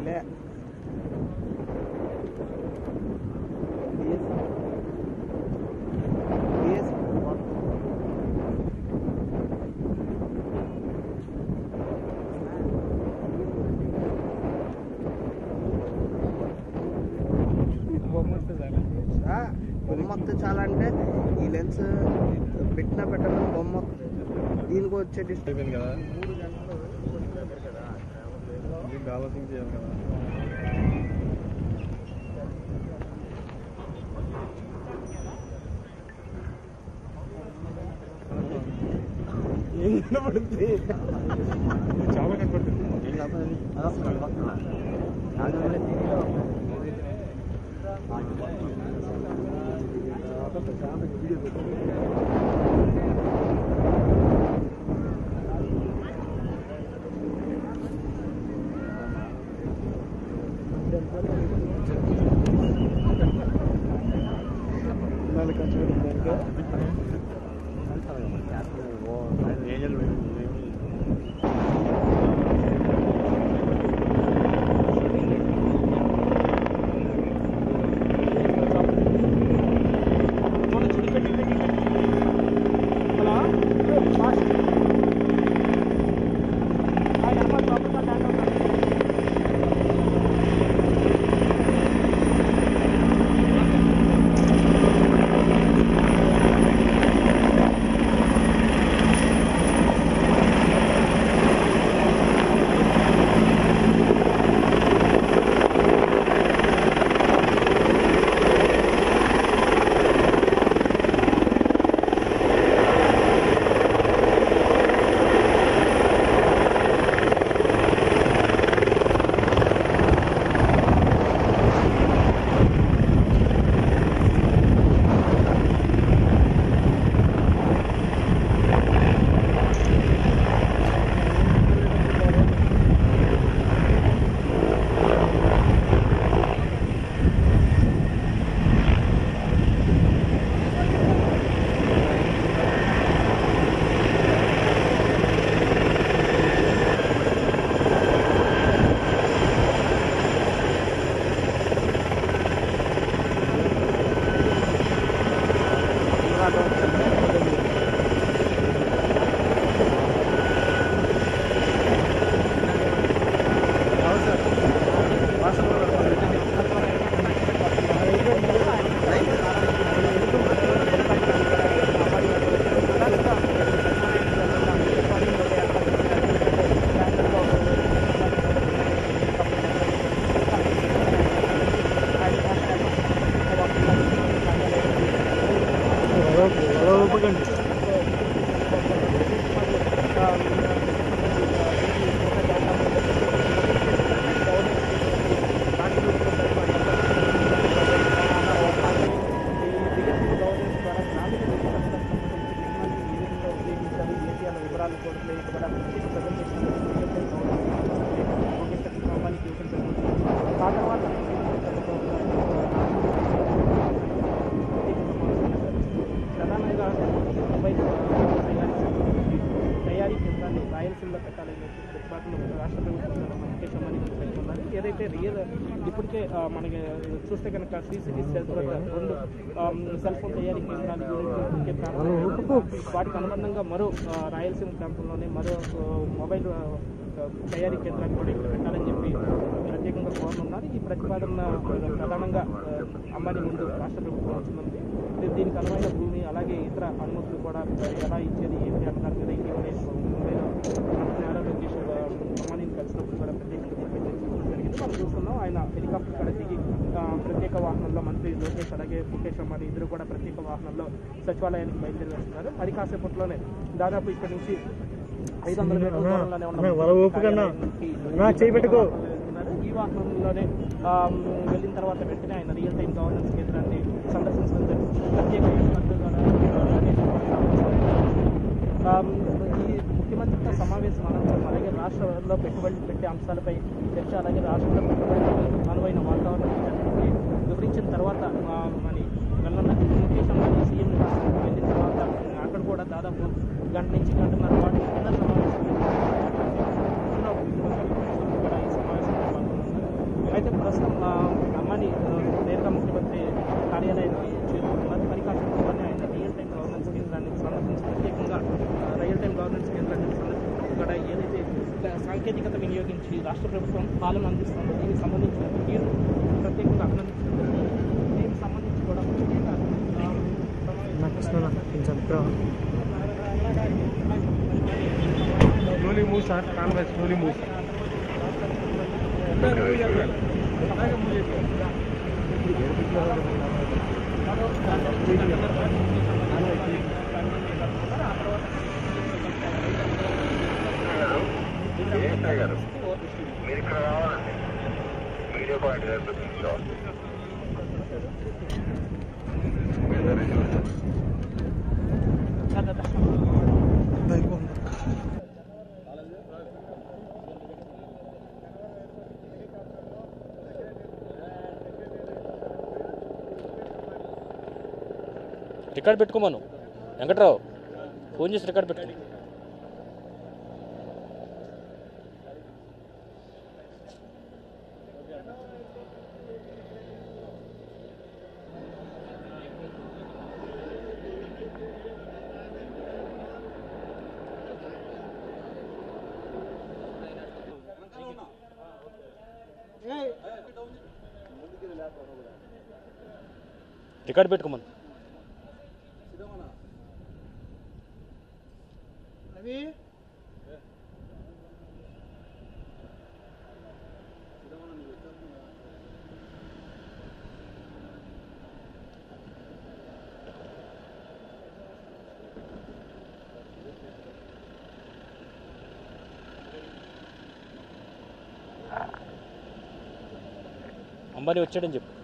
లే బొమ్మ వస్తే చాలా అంటే ఈ లెన్స్ పెట్టినా పెట్టడం బొమ్మ వస్తుంది. దీనికి వచ్చే డిస్టెన్స్ అయిపోయింది కదా మూడు గంటలు దగ్గర కదా ఇంకా ఆలోచన చేయాలి కదా ఏం కనబడుతుంది చాలా కనపడుతుంది నాలుగు ఖర్చు పెట్టింది వివరాలు కూడా ఆ తర్వాత ప్రధానంగా మొబైల్ తయారీ కేంద్రాన్ని రాయలసీమలో పెట్టాలని చెప్పి ప్రతిపాదన రాష్ట్ర ప్రభుత్వం ముఖేష్ అంబానీ గారు పెట్టుకున్నారు ఏదైతే రియల్ ఇప్పటికే ఆ, మనకి చూస్తే కనుక శ్రీసిటీ సెల్ రెండు సెల్ ఫోన్ తయారీ కేంద్రాలు యూనిట్లు ఇప్పటికే ప్రారంభమయ్యాయి. వాటికి అనుబంధంగా మరో ఆ, రాయలసీమ ప్రాంతంలోనే మరో ఆ, మొబైల్ ఆ, తయారీ కేంద్రాన్ని కూడా ఇక్కడ పెట్టాలని చెప్పి ప్రత్యేకంగా కోరనున్నారు ఈ ప్రతిపాదన ప్రధానంగా ఆ, అంబానీ ముందు రాష్ట్ర ప్రభుత్వం వచ్చింది దీ- దీనికి అనువైన భూమి అలాగే ఇతర అనుమతులు కూడా ఎలా ఇచ్చేది ఏంటి అన్న దాని మీద ఇటీవలే ముంబైలో మంత్రి నారా లోకేష్ ఆ, అంబానీని కలిసినప్పుడు కూడా ప్రత్యేకంగా చెప్పి చర్చించడం జరిగింది మనం చూస్తున్నాం ఆయన హెలికాప్టర్ కాడ దిగి ఆ, ప్రత్యేక వాహనంలో మంత్రి లోకేష్ అలాగే ముఖేష్ అంబానీ ఇద్దరు కూడా ప్రత్యేక వాహనంలో సచివాలయానికి బయలుదేరి వస్తున్నారు మరి కాసేపట్లోనే దాదాపు ఇక్కడి నుంచి ఐదు వందల మీటర్ల దూరంలోనే ఉన్న అన్న, వల ఊపుకన్నా. కార్యాలయానికి అన్నా, చేయి పెట్టుకో. వెళ్తున్నారు. ఈ వాహనంలోనే ఆ, వెళ్ళిన తర్వాత వెంటనే ఆయన రియల్ టైం గవర్నెన్స్ కేంద్రాన్ని సందర్శించడం జరిగింది ప్రత్యేక ఏర్పాట్లు ద్వారా అనేక ఆ, ఈ ముఖ్యమంత్రితో సమావేశం అనంతరం అలాగే రాష్ట్రంలో పెట్టుబడులు పెట్టే అంశాలపై చర్చ అలాగే రాష్ట్రంలో పెట్టుబడులకు అనువైన వాతావరణం వీటన్నిటిని వివరించిన తర్వాత ఆ, మరి వెళ్ళన్న ముఖేష్ అంబానీ సీఎం నివాసానికి వెళ్ళిన తర్వాత అక్కడ కూడా దాదాపు గంట నుంచి గంటన్నర పాటు చిన్న సమావేశం ఇందులో ముఖ్యమంత్రి కూడా ఈ సమావేశంలో పాల్గొన్నారు అయితే ప్రస్తుతం ఆ, అంబానీ ఆ, నేరుగా ముఖ్యమంత్రి కార్యాలయానికి చేరుకుంటున్నారు మరి కాసేపట్లోనే ఆయన రియల్ టైం గవర్నెన్స్ కేంద్రాన్ని సందర్శించి ప్రత్యేకంగా ఆ, రియల్ టైం గవర్నెన్స్ కేంద్రాన్ని సందర్శించి ఇక్కడ ఏదైతే ఆ, సాంకేతికత వినియోగించి రాష్ట్ర ప్రభుత్వం పాలన అందిస్తుందో దీనికి సంబంధించిన తీరు ప్రత్యేకంగా అభినందించడం దీనికి సంబంధించి కూడా ముఖ్యంగా ఆ, సమావేశం కొంచెం slowly move sir convoy slowly move గారు మీరు ఇక్కడ రావాలండి వీడియో పాయింట్ నేర్పించాలి రికార్డ్ పెట్టుకోమను వెంకట్రావు ఫోన్ చేసి రికార్డ్ పెట్టుకో రికార్డ్ పెట్టుకోమను అంబానీ వచ్చాడని చెప్పు